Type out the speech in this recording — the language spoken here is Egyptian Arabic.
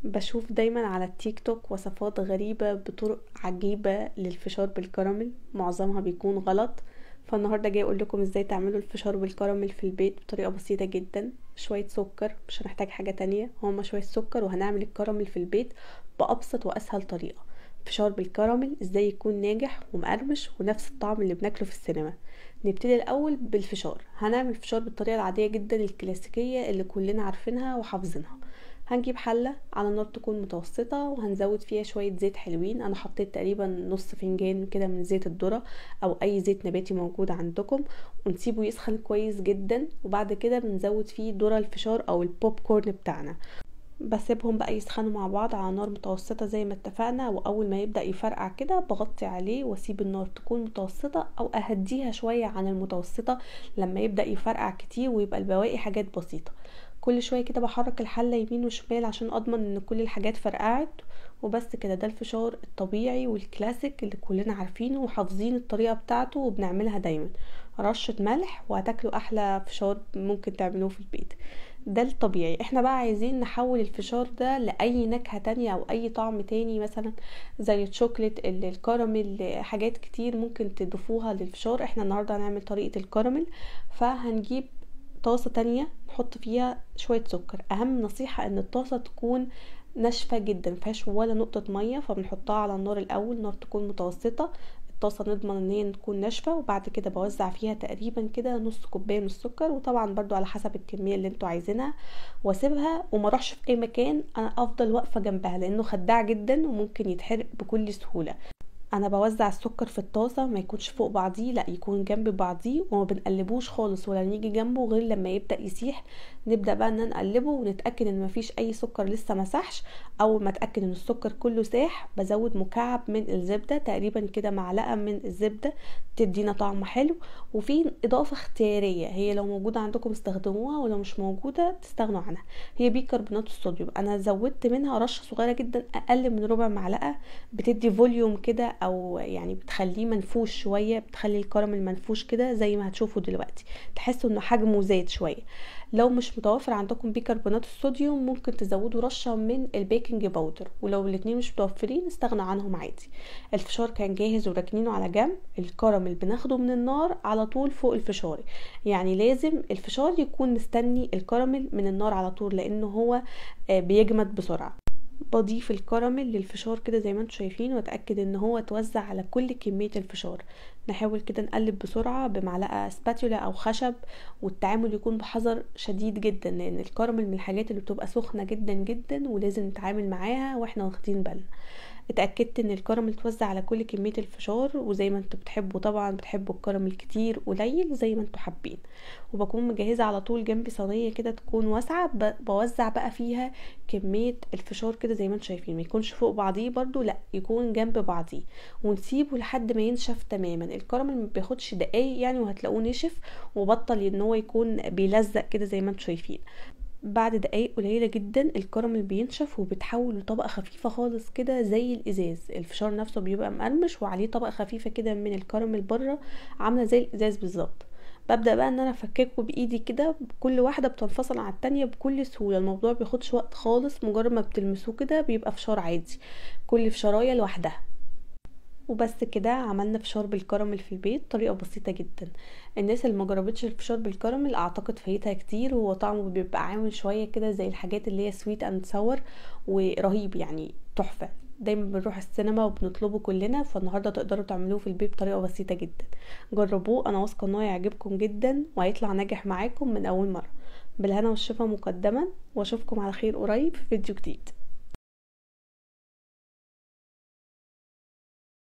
بشوف دايما على التيك توك وصفات غريبة بطرق عجيبة للفشار بالكراميل معظمها بيكون غلط فالنهاردة جاي اقول لكم ازاي تعملوا الفشار بالكراميل في البيت بطريقة بسيطة جدا شوية سكر مش هنحتاج حاجة تانية هما شوية سكر وهنعمل الكراميل في البيت بأبسط وأسهل طريقة فشار بالكراميل ازاي يكون ناجح ومقرمش ونفس الطعم اللي بناكله في السينما نبتدي الاول بالفشار هنعمل فشار بالطريقه العاديه جدا الكلاسيكيه اللي كلنا عارفينها وحافظينها هنجيب حلة على نار تكون متوسطة وهنزود فيها شوية زيت حلوين انا حطيت تقريبا نص فنجان كده من زيت الذرة او اي زيت نباتي موجود عندكم ونسيبه يسخن كويس جدا وبعد كده بنزود فيه ذرة الفشار او البوب كورن بتاعنا بسيبهم بقى يسخنوا مع بعض على نار متوسطه زي ما اتفقنا واول ما يبدا يفرقع كده بغطي عليه واسيب النار تكون متوسطه او اهديها شويه عن المتوسطه لما يبدا يفرقع كتير ويبقى البواقي حاجات بسيطه كل شويه كده بحرك الحله يمين وشمال عشان اضمن ان كل الحاجات فرقعت وبس كده ده الفشار الطبيعي والكلاسيك اللي كلنا عارفينه وحافظين الطريقه بتاعته وبنعملها دايما رشه ملح وهتاكلوا احلى فشار ممكن تعملوه في البيت ده الطبيعي احنا بقى عايزين نحول الفشار ده لاي نكهه تانية او اي طعم تاني مثلا زي الشوكليت الكراميل حاجات كتير ممكن تضيفوها للفشار احنا النهارده هنعمل طريقه الكراميل فهنجيب طاسه تانية نحط فيها شويه سكر اهم نصيحه ان الطاسه تكون ناشفه جدا مفيهاش ولا نقطه ميه فبنحطها على النار الاول نار تكون متوسطه الطاسه نضمن ان هي تكون ناشفه وبعد كده بوزع فيها تقريبا كده نص كوبايه من السكر وطبعا برضو على حسب الكميه اللي انتوا عايزينها واسيبها وما اروحش في اي مكان انا افضل واقفه جنبها لانه خداع جدا وممكن يتحرق بكل سهوله انا بوزع السكر في الطاسه ما يكونش فوق بعضيه لا يكون جنب بعضيه وما بنقلبوش خالص ولا نيجي جنبه غير لما يبدا يسيح نبدا بقى ان نقلبه ونتاكد ان مفيش اي سكر لسه مسحش اول ما اتاكد ان السكر كله ساح بزود مكعب من الزبده تقريبا كده معلقه من الزبده تدينا طعم حلو وفي اضافه اختياريه هي لو موجوده عندكم استخدموها ولو مش موجوده تستغنوا عنها هي بيكربونات الصوديوم انا زودت منها رشه صغيره جدا اقل من ربع معلقه بتدي فوليوم كده او يعني بتخليه منفوش شويه بتخلي الكراميل منفوش كده زي ما هتشوفوا دلوقتي تحسوا انه حجمه زاد شويه لو مش متوفر عندكم بيكربونات الصوديوم ممكن تزودوا رشه من البيكنج باودر ولو الاتنين مش متوفرين استغنى عنهم عادي الفشار كان جاهز وراكنينه على جنب الكراميل بناخده من النار على طول فوق الفشار يعني لازم الفشار يكون مستني الكراميل من النار على طول لانه هو بيجمد بسرعه بضيف الكراميل للفشار كده زي ما انتم شايفين واتاكد ان هو اتوزع على كل كميه الفشار نحاول كده نقلب بسرعه بمعلقه سباتولا او خشب والتعامل يكون بحذر شديد جدا لان الكراميل من الحاجات اللي بتبقى سخنه جدا جدا ولازم نتعامل معاها واحنا واخدين بالنا اتاكدت ان الكراميل اتوزع على كل كميه الفشار وزي ما انتوا بتحبوا طبعا بتحبوا الكراميل كتير قليل زي ما انتوا حابين وبكون مجهزه على طول جنبي صينيه كده تكون واسعه بوزع بقى فيها كميه الفشار كده زي ما انتوا شايفين ما يكونش فوق بعضيه برضو لا يكون جنب بعضيه ونسيبه لحد ما ينشف تماما الكراميل ما بياخدش دقايق يعني وهتلاقوه نشف وبطل ان هو يكون بيلزق كده زي ما انتوا شايفين بعد دقايق قليله جدا الكراميل بينشف وبيتحول لطبقه خفيفه خالص كده زي الازاز الفشار نفسه بيبقى مقرمش وعليه طبقه خفيفه كده من الكراميل بره عامله زي الازاز بالظبط ببدا بقى ان انا افككه بايدي كده كل واحده بتنفصل عن التانية بكل سهوله الموضوع بياخدش وقت خالص مجرد ما بتلمسوه كده بيبقى فشار عادي كل فشرايه لوحدها وبس كده عملنا فشار بالكراميل في البيت طريقه بسيطه جدا الناس اللي ما جربتش الفشار بالكراميل اعتقد فايتها كتير وهو طعمه بيبقى عامل شويه كده زي الحاجات اللي هي سويت اند ساور ورهيب يعني تحفه دايما بنروح السينما وبنطلبه كلنا فالنهارده تقدروا تعملوه في البيت بطريقه بسيطه جدا جربوه انا واثقه ان هو يعجبكم جدا وهيطلع ناجح معاكم من اول مره بالهنا والشفا مقدما واشوفكم على خير قريب في فيديو جديد